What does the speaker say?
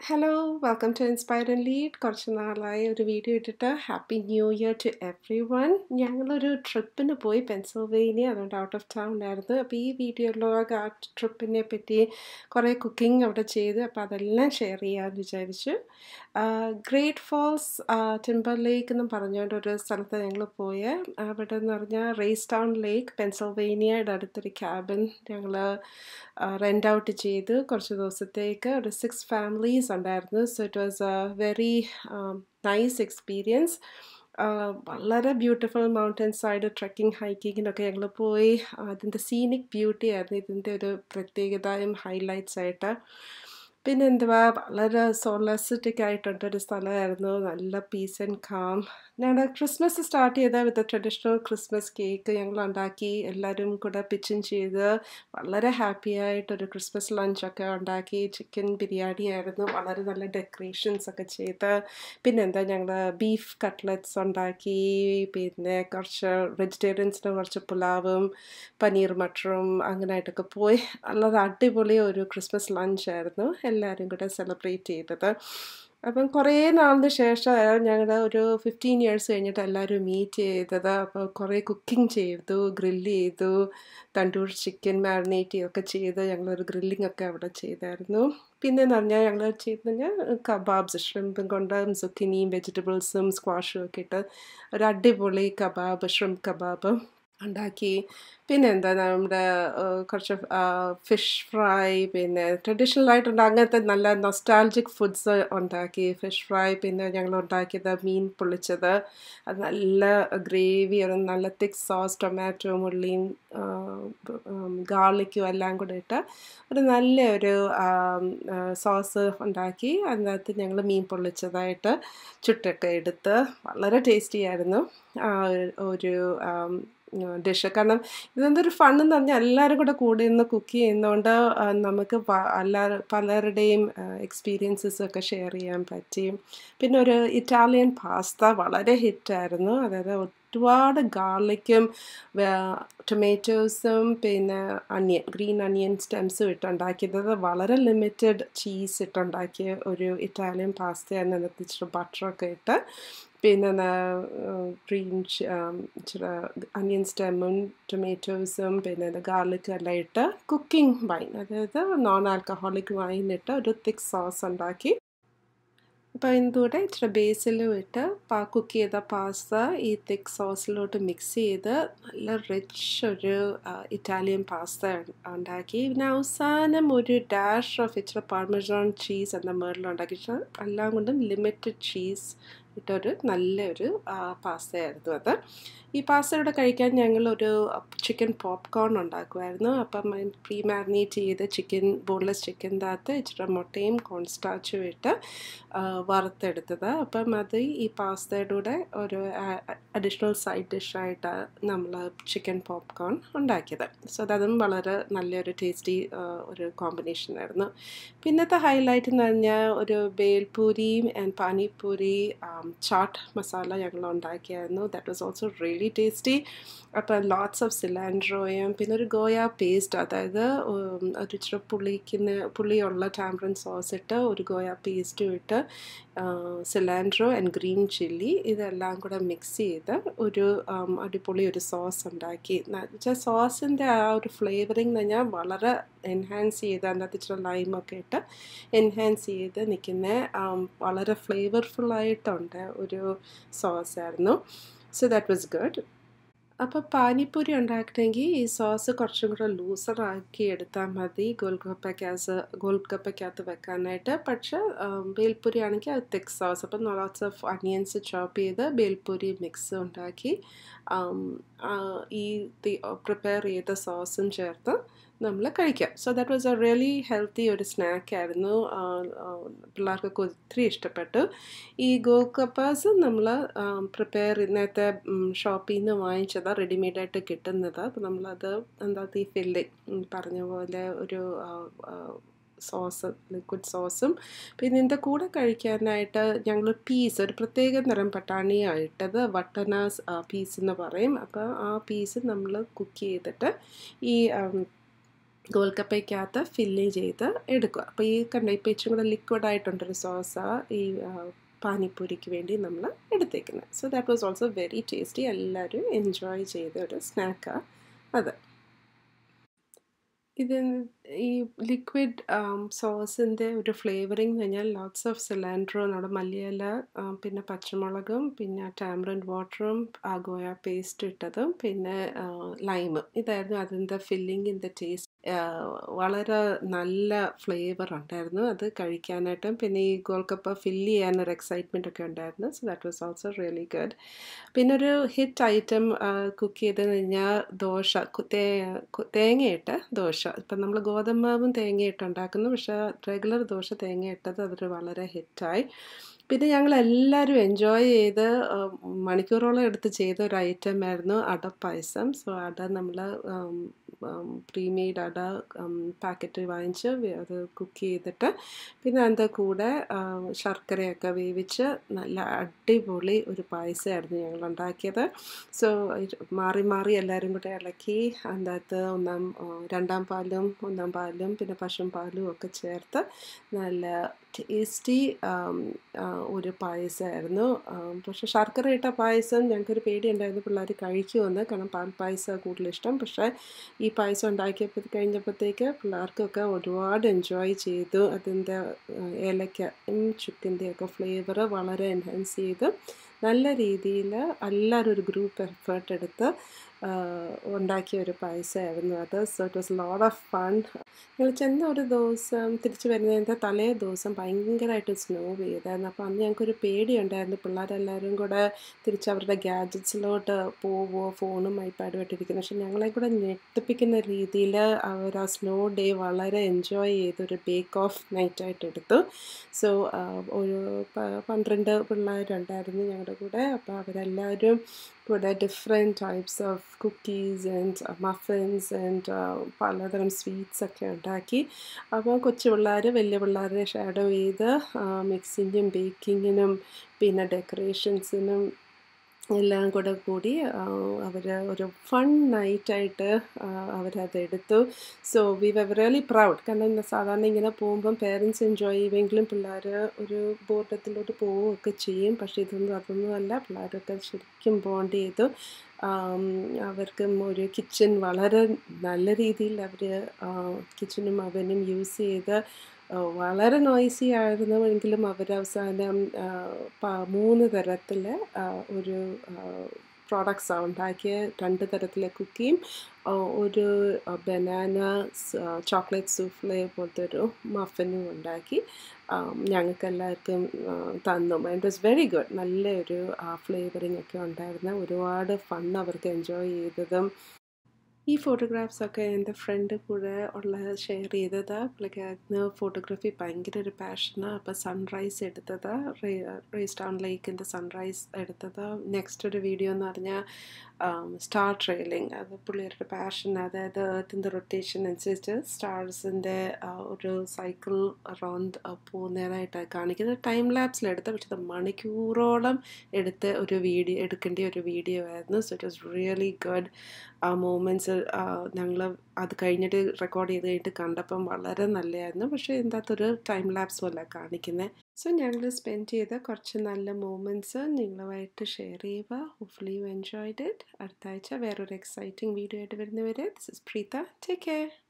hello welcome to inspire and lead കുറച്ച് നാളായി ഒരു വീഡിയോ ഇട്ടിട്ട് happy new year to everyone ഞങ്ങളൊരു ട്രിപ്പിന് പോയി പെൻസിൽവേനിയ അതുകൊണ്ട് ഔട്ട് ഓഫ് ടൗൺ ആയിരുന്നു അപ്പോൾ ഈ വീഡിയോയിലൊക്കെ ആ ട്രിപ്പിനെ പറ്റി കുറേ കുക്കിംഗ് അവിടെ ചെയ്ത് അപ്പോൾ അതെല്ലാം ഷെയർ ചെയ്യാമെന്ന് വിചാരിച്ചു ഗ്രേറ്റ് ഫോൾസ് ടിംബർ ലേക്ക് എന്നും പറഞ്ഞുകൊണ്ട് ഒരു സ്ഥലത്ത് ഞങ്ങൾ പോയി അവിടെ എന്ന് പറഞ്ഞാൽ റേസ് ടൗൺ ലേക്ക് പെൻസിൽവേനിയയുടെ അടുത്തൊരു ക്യാബിൻ ഞങ്ങൾ റെൻ്റ് ഔട്ട് ചെയ്ത് കുറച്ച് ദിവസത്തേക്ക് ഒരു സിക്സ് ഫാമിലീസ് ഉണ്ടായിരുന്നു so it was a very nice experience വളരെ ബ്യൂട്ടിഫുൾ മൗണ്ടൻ സൈഡ് ട്രക്കിംഗ് ഹൈക്കിങ്ങിനൊക്കെ ഞങ്ങൾ പോയി അതിൻ്റെ സീനിക് ബ്യൂട്ടി ആയിരുന്നു ഇതിൻ്റെ ഒരു പ്രത്യേകതയും ഹൈലൈറ്റ്സ് ആയിട്ട് പിന്നെ എന്തുവാ വളരെ സോളസിറ്റിക് ആയിട്ടുള്ളൊരു സ്ഥലമായിരുന്നു നല്ല പീസ് ആൻഡ് കാം ഞങ്ങളുടെ ക്രിസ്മസ് സ്റ്റാർട്ട് ചെയ്ത വിത്ത് ട്രഡീഷണൽ ക്രിസ്മസ് കേക്ക് ഞങ്ങൾ ഉണ്ടാക്കി എല്ലാവരും കൂടെ പിച്ചും ചെയ്ത് വളരെ ഹാപ്പി ആയിട്ടൊരു ക്രിസ്മസ് ലഞ്ചൊക്കെ ഉണ്ടാക്കി ചിക്കൻ ബിരിയാണി ആയിരുന്നു വളരെ നല്ല ഡെക്കറേഷൻസ് ഒക്കെ ചെയ്ത് പിന്നെ എന്താ ഞങ്ങൾ ബീഫ് കട്ട്ലറ്റ്സ് ഉണ്ടാക്കി പിന്നെ കുറച്ച് വെജിറ്റേറിയൻസിന് കുറച്ച് പുലാവും പനീർ മട്ടറും അങ്ങനെയായിട്ടൊക്കെ പോയി വളരെ അടിപൊളി ഒരു ക്രിസ്മസ് ലഞ്ചായിരുന്നു എല്ലാവരും കൂടെ സെലിബ്രേറ്റ് ചെയ്തത് അപ്പം കുറേ നാളിന് ശേഷം ഞങ്ങൾ ഒരു ഫിഫ്റ്റീൻ ഇയേഴ്സ് കഴിഞ്ഞിട്ട് എല്ലാവരും മീറ്റ് ചെയ്തത് അപ്പോൾ കുറേ കുക്കിംഗ് ചെയ്തു ഗ്രില്ല് ചെയ്തു തണ്ടൂർ ചിക്കൻ മാരിനേറ്റ് ചെയ്തൊക്കെ ചെയ്ത് ഞങ്ങളൊരു ഗ്രില്ലിംഗ് ഒക്കെ അവിടെ ചെയ്തായിരുന്നു പിന്നെ എന്ന് പറഞ്ഞാൽ ഞങ്ങൾ ചെയ്ത് കഴിഞ്ഞാൽ കബാബ്സ് ഷ്രിമ്പും കൊണ്ട് സുക്കിനിയും വെജിറ്റബിൾസും സ്ക്വാഷും ഒക്കെ ഇട്ട് ഒരു അടിപൊളി കബാബ് ഷ്രിംപ് കബാബ് ഉണ്ടാക്കി പിന്നെ എന്താ നമ്മുടെ കുറച്ച് ഫിഷ് ഫ്രൈ പിന്നെ ട്രഡീഷണൽ ആയിട്ടുണ്ട് അങ്ങനത്തെ നല്ല നൊസ്റ്റാൾജിക് ഫുഡ്സ് ഉണ്ടാക്കി ഫിഷ് ഫ്രൈ പിന്നെ ഞങ്ങൾ ഉണ്ടാക്കിയത് മീൻ പൊള്ളിച്ചത് അത് നല്ല ഗ്രേവി ഒരു നല്ല തിക്ക് സോസ് ടൊമാറ്റോ ഉള്ളിയും ഗാർലിക്കും എല്ലാം കൂടെ ഇട്ട് ഒരു നല്ല ഒരു സോസ് ഉണ്ടാക്കി അതിനകത്ത് ഞങ്ങൾ മീൻ പൊള്ളിച്ചതായിട്ട് ചുട്ടൊക്കെ എടുത്ത് വളരെ ടേസ്റ്റി ആയിരുന്നു ഒരു ഡിഷ് കാരണം ഇതെന്തൊരു ഫൺ എന്ന് പറഞ്ഞാൽ എല്ലാവരും കൂടെ കൂടി നിന്ന് കുക്ക് ചെയ്യുന്നതുകൊണ്ട് നമുക്ക് എല്ലാ പലരുടെയും എക്സ്പീരിയൻസസ് ഒക്കെ ഷെയർ ചെയ്യാൻ പറ്റി പിന്നെ ഒരു ഇറ്റാലിയൻ പാസ്ത വളരെ ഹിറ്റായിരുന്നു അതായത് ഒരുപാട് ഗാർലിക്കും ടൊമാറ്റോസും പിന്നെ അണിയൻ ഗ്രീൻ അണിയൻ സ്റ്റെംസും ഇട്ടുണ്ടാക്കിയത് വളരെ ലിമിറ്റഡ് ചീസ് ഇട്ടുണ്ടാക്കിയ ഒരു ഇറ്റാലിയൻ പാസ്തയാണ് എത്തിച്ചിട്ട് ബട്ടറൊക്കെ ഇട്ട് പിന്നെ ഗ്രീൻ ഇച്ചിരി അനിയൻ സ്റ്റെമ്മും ടൊമാറ്റോസും പിന്നെ ഗാർലിക്കും എല്ലാം ഇട്ട് കുക്കിംഗ് വൈൻ അതായത് നോൺ ആൽക്കഹോളിക് വൈൻ ഇട്ട് ഒരു തിക്ക് സോസ് ഉണ്ടാക്കി അപ്പോൾ ഇതിലൂടെ ഇച്ചിരി ബേസിലും ഇട്ട് പാ കുക്ക് ചെയ്ത പാസ്ത ഈ തിക്ക് സോസിലോട്ട് മിക്സ് ചെയ്ത് നല്ല റിച്ച് ഒരു ഇറ്റാലിയൻ പാസ്ത ഉണ്ടാക്കി പിന്നെ അവസാനം ഒരു ഡാഷ് ഓഫ് ഇച്ചിരി പാർമസോൺ ചീസ് എന്ന മേളിലുണ്ടാക്കി എല്ലാം കൊണ്ടും ലിമിറ്റഡ് ചീസ് ഇട്ടൊരു നല്ലൊരു പാസ്തയായിരുന്നു അത് ഈ പാസ്തയുടെ കഴിക്കാൻ ഞങ്ങളൊരു ചിക്കൻ പോപ്കോൺ ഉണ്ടാക്കുമായിരുന്നു അപ്പം പ്രീ മാരിനേറ്റ് ചെയ്ത് ചിക്കൻ ബോൺലെസ് ചിക്കൻ്റെ അകത്ത് ഇച്ചിരി മുട്ടയും കോൺസ്റ്റാച്ചും ഇട്ട് വറുത്തെടുത്തത് അപ്പം അത് ഈ പാസ്തയുടെ കൂടെ ഒരു അഡീഷണൽ സൈഡ് ഡിഷായിട്ട് നമ്മൾ ചിക്കൻ പോപ്കോൺ ഉണ്ടാക്കിയത് സോ അതും വളരെ നല്ലൊരു ടേസ്റ്റി ഒരു കോമ്പിനേഷൻ ആയിരുന്നു പിന്നത്തെ ഹൈലൈറ്റ് എന്ന് പറഞ്ഞാൽ ഒരു ബേൽപൂരിയും ആൻഡ് പാനിപൂരി ചാട്ട് മസാല ഞങ്ങൾ ഉണ്ടാക്കിയായിരുന്നു that was also really tasty അപ്പം ലോട്ട്സ് ഓഫ് സിലാൻഡ്രോയും പിന്നെ ഒരു ഗോയ പേസ്റ്റ് അതായത് ഒരു ഇച്ചിരി പുളിക്കുന്ന പുളിയുള്ള ടാമ്പ്രൻ സോസ് ഇട്ട് ഒരു ഗോയ പേസ്റ്റും ഇട്ട് സിലാൻഡ്രോ ആൻഡ് ഗ്രീൻ ചില്ലി ഇതെല്ലാം കൂടെ മിക്സ് ചെയ്ത് ഒരു അടിപൊളി ഒരു സോസ് ഉണ്ടാക്കി വെച്ചാൽ സോസിൻ്റെ ആ ഒരു ഫ്ലേവറിങ് എന്ന് പറഞ്ഞാൽ വളരെ എൻഹാൻസ് ചെയ്ത് അതിനകത്ത് ഇച്ചിരി ലൈമൊക്കെ ഇട്ട് എൻഹാൻസ് ചെയ്ത് നിൽക്കുന്ന വളരെ ഫ്ലേവർഫുള്ളായിട്ടുണ്ട് ഒരു സോസ് ആയിരുന്നു സോ ദാറ്റ് വാസ് ഗുഡ് അപ്പോൾ പാനിപ്പൂരി ഉണ്ടാക്കണമെങ്കിൽ ഈ സോസ് കുറച്ചും കൂടെ ലൂസറാക്കി എടുത്താൽ മതി ഗോൽഗപ്പയ്ക്കകത്ത് ഗോൽഗപ്പയ്ക്കകത്ത് വെക്കാനായിട്ട് പക്ഷേ ബേൽപൂരി ആണെങ്കിൽ അത് തിക്ക് സോസ് അപ്പം ലോട്ട്സ് ഓഫ് അനിയൻസ് ചോപ്പ് ചെയ്ത് ബേൽപൂരി മിക്സ് ഉണ്ടാക്കി ഈ പ്രിപ്പയർ ചെയ്ത സോസും ചേർത്ത് നമ്മൾ കഴിക്കാം so that was a really healthy ഒരു സ്നാക്കായിരുന്നു പിള്ളേർക്കൊക്കെ ഒത്തിരി ഇഷ്ടപ്പെട്ടു ഈ ഗോകപ്പാസ് നമ്മൾ പ്രിപ്പയർ നേരത്തെ ഷോപ്പിൽ നിന്ന് വാങ്ങിച്ചതാണ് റെഡിമെയ്ഡായിട്ട് കിട്ടുന്നത് അപ്പോൾ നമ്മളത് എന്താ ഈ ഫില്ലിങ് പറഞ്ഞ പോലെ ഒരു സോസ് ലിക്വിഡ് സോസും പിന്നെ ഇതിൻ്റെ കൂടെ കഴിക്കാനായിട്ട് ഞങ്ങൾ പീസ് ഒരു പ്രത്യേക നിറം പട്ടാണിയാണ് ഇട്ടത് വട്ടനാസ് പീസ് എന്ന് പറയും അപ്പോൾ ആ പീസ് നമ്മൾ കുക്ക് ചെയ്തിട്ട് ഈ ഗോൽക്കപ്പയ്ക്കകത്ത് ഫില്ല് ചെയ്ത് എടുക്കുക അപ്പോൾ ഈ കണ്ട ഇപ്പോൾ ഇച്ചിരി കൂടെ ലിക്വിഡ് ആയിട്ടുണ്ടൊരു സോസാണ് ഈ പാനിപ്പൂരിക്ക് വേണ്ടി നമ്മൾ എടുത്തേക്കുന്നത് so that was also very tasty എല്ലാവരും എൻജോയ് ചെയ്ത ഒരു സ്നാക്കാണ് അത് ഇത് ഈ ലിക്വിഡ് സോസിൻ്റെ ഒരു ഫ്ലേവറിംഗ് എന്ന് പറഞ്ഞാൽ ലോട്ട്സ് ഓഫ് സിലാൻഡ്രോ നമ്മുടെ മല്ലിയില പിന്നെ പച്ചമുളകും പിന്നെ ടാമറൻ വാട്ടറും ഗോയ പേസ്റ്റ് ഇട്ടതും പിന്നെ ലൈമും ഇതായിരുന്നു അതിൻ്റെ ഫില്ലിങ്ങിൻ്റെ ടേസ്റ്റ് വളരെ നല്ല ഫ്ലേവർ ഉണ്ടായിരുന്നു അത് കഴിക്കാനായിട്ടും പിന്നെ ഈ ഗോൾക്കപ്പ ഫില്ല് ചെയ്യാനൊരു എക്സൈറ്റ്മെൻ്റ് ഒക്കെ ഉണ്ടായിരുന്നു so that was also really good പിന്നെ ഒരു ഹിറ്റ് ഐറ്റം കുക്ക് ചെയ്തെന്ന് കഴിഞ്ഞാൽ ദോശ തേ തേങ്ങയിട്ട് ദോശ ഇപ്പം നമ്മൾ ഗോതമ്പാവും തേങ്ങയിട്ട് ഉണ്ടാക്കുന്നു പക്ഷേ റെഗുലർ ദോശ തേങ്ങയിട്ടത് അതൊരു വളരെ ഹിറ്റായി പിന്നെ ഞങ്ങൾ എല്ലാവരും എൻജോയ് ചെയ്ത് മണിക്കൂറോളം എടുത്ത് ചെയ്ത ഒരു ഐറ്റം ആയിരുന്നു അടപ്പായസം സോ അട നമ്മൾ പ്രീമെയ്ഡ് അട പാക്കറ്റ് വാങ്ങിച്ച് അത് കുക്ക് ചെയ്തിട്ട് പിന്നെ അതിൻ്റെ കൂടെ ശർക്കരയൊക്കെ വേവിച്ച് നല്ല അടിപൊളി ഒരു പായസമായിരുന്നു ഞങ്ങൾ ഉണ്ടാക്കിയത് സോ മാറി മാറി എല്ലാവരും കൂടെ ഇളക്കി അതിൻ്റെ അകത്ത് ഒന്നാം രണ്ടാം പാലും ഒന്നാം പാലും പിന്നെ പശും പാലും ഒക്കെ ചേർത്ത് നല്ല ടേസ്റ്റി ഒരു പായസമായിരുന്നു പക്ഷെ ശർക്കര ഇട്ട പായസം ഞങ്ങൾക്കൊരു പേടിയുണ്ടായിരുന്നു പിള്ളേർ കഴിക്കുമെന്ന് കാരണം പാൽ പായസം കൂടുതൽ ഇഷ്ടം പക്ഷേ ഈ പായസം ഉണ്ടാക്കിയപ്പോൾ കഴിഞ്ഞപ്പോഴത്തേക്ക് പിള്ളേർക്കൊക്കെ ഒരുപാട് എൻജോയ് ചെയ്തു അതിൻ്റെ ഏലക്കയും ചുക്കിൻ്റെയൊക്കെ ഫ്ലേവർ വളരെ എൻഹാൻസ് ചെയ്ത് നല്ല രീതിയിൽ എല്ലാവരും ഒരു ഗ്രൂപ്പ് എഫേർട്ട് എടുത്ത് ഉണ്ടാക്കിയ ഒരു പായസമായിരുന്നു അത് so it was load of fun ഞങ്ങൾ ചെന്ന ഒരു ദിവസം തിരിച്ചു വരുന്നതിൻ്റെ തലേ ദിവസം ഭയങ്കരമായിട്ട് സ്നോ പെയ്തായിരുന്നു അപ്പോൾ അന്ന് ഞങ്ങൾക്കൊരു പേടിയുണ്ടായിരുന്നു പിള്ളേരെല്ലാവരും കൂടെ തിരിച്ച് അവരുടെ ഗാഡ്ജറ്റ്സിലോട്ട് പോവോ ഫോണും ഐപാഡും ഇട്ടിരിക്കുന്നു പക്ഷെ ഞങ്ങളെ കൂടെ ഞെട്ടിപ്പിക്കുന്ന രീതിയിൽ അവർ ആ സ്നോ ഡേ വളരെ എൻജോയ് ചെയ്തൊരു ബേക്ക് ഓഫ് നൈറ്റായിട്ട് എടുത്തു സോ ഒരു പന്ത്രണ്ട് പിള്ളേരുണ്ടായിരുന്നു ഞങ്ങളുടെ കൂടെ അപ്പോൾ അവരെല്ലാവരും കൂടെ different types of cookies and muffins and പലതരം സ്വീറ്റ്സ് ഒക്കെ ഉണ്ടാക്കി അപ്പോൾ കൊച്ചു പിള്ളേർ വലിയ പിള്ളേരെ ഷാഡോ ചെയ്ത് മിക്സിങ്ങും ബേക്കിങ്ങിനും പിന്നെ ഡെക്കറേഷൻസിനും എല്ലാം കൂടെ കൂടി അവർ ഒരു ഫൺ നൈറ്റായിട്ട് അവരതെടുത്തു so we were really proud കാരണം സാധാരണ ഇങ്ങനെ പോകുമ്പം പേരൻസ് എൻജോയ് ചെയ്യുമെങ്കിലും പിള്ളേർ ഒരു ബോർഡത്തിലോട്ട് പോവുകയൊക്കെ ചെയ്യും പക്ഷേ ഇതൊന്നും അതൊന്നും അല്ല പിള്ളേരൊക്കെ ശരിക്കും ബോണ്ട് ചെയ്തു അവർക്കും ഒരു കിച്ചൺ വളരെ നല്ല രീതിയിൽ അവർ കിച്ചണും അവനും യൂസ് ചെയ്ത് വളരെ നോയ്സി ആയിരുന്നു എങ്കിലും അവർ അവസാനം മൂന്ന് തരത്തിൽ ഒരു പ്രോഡക്ട്സാണ് ഉണ്ടാക്കിയ രണ്ട് തരത്തിലെ കുക്കിയും ഒരു ബനാന ചോക്ലേറ്റ് സൂഫ്ലെ പോലത്തെ ഒരു മഫനും ഉണ്ടാക്കി ഞങ്ങൾക്ക് എല്ലാവർക്കും തന്നു ഇറ്റ് വാസ് വെരി ഗുഡ് നല്ലൊരു ഫ്ലേവറിംഗ് ഒക്കെ ഉണ്ടായിരുന്നു ഒരുപാട് ഫൺ അവർക്ക് എൻജോയ് ചെയ്തതും ഈ ഫോട്ടോഗ്രാഫ്സൊക്കെ എൻ്റെ ഫ്രണ്ട് കൂടെ ഉള്ള ഷെയർ ചെയ്തത് പുള്ളിക്കാരന് ഫോട്ടോഗ്രാഫി ഭയങ്കര ഒരു പാഷനാണ് അപ്പോൾ സൺറൈസ് എടുത്തത് റേസ് ടൗൺ ലേക്കിൻ്റെ സൺറൈസ് എടുത്തത് നെക്സ്റ്റ് ഒരു വീഡിയോ എന്ന് പറഞ്ഞാൽ സ്റ്റാർ ട്രെയിലിംഗ് അത് പുള്ളിയുടെ പാഷൻ അതായത് ഏർത്തിൻ്റെ റൊട്ടേഷൻ അനുസരിച്ച് സ്റ്റാർസിൻ്റെ ഒരു സൈക്കിൾ അറൗണ്ട് പോകുന്നതായിട്ട് കാണിക്കുന്നത് ടൈം ലാപ്സിലെടുത്ത പക്ഷെ അത് മണിക്കൂറോളം എടുത്ത് ഒരു വീഡിയോ എടുക്കേണ്ട ഒരു വീഡിയോ ആയിരുന്നു so it was really good ആ മൂമെൻറ്റ്സ് ഞങ്ങൾ അത് കഴിഞ്ഞിട്ട് റെക്കോർഡ് ചെയ്ത് കഴിഞ്ഞിട്ട് കണ്ടപ്പം വളരെ നല്ലതായിരുന്നു പക്ഷേ ഇതിനകത്തൊരു ടൈം ലാപ്സ് പോലെ കാണിക്കുന്നത് സോ ഞങ്ങൾ സ്പെൻഡ് ചെയ്ത കുറച്ച് നല്ല മൂമെൻറ്റ്സ് നിങ്ങളുമായിട്ട് ഷെയർ ചെയ്യുക ഹോപ്പ്ഫുള്ളി യു എൻജോയ്ഡ് ഇറ്റ് അടുത്ത ആഴ്ച വേറൊരു എക്സൈറ്റിംഗ് വീഡിയോ ആയിട്ട് വരുന്നവരെ this is Preetha take care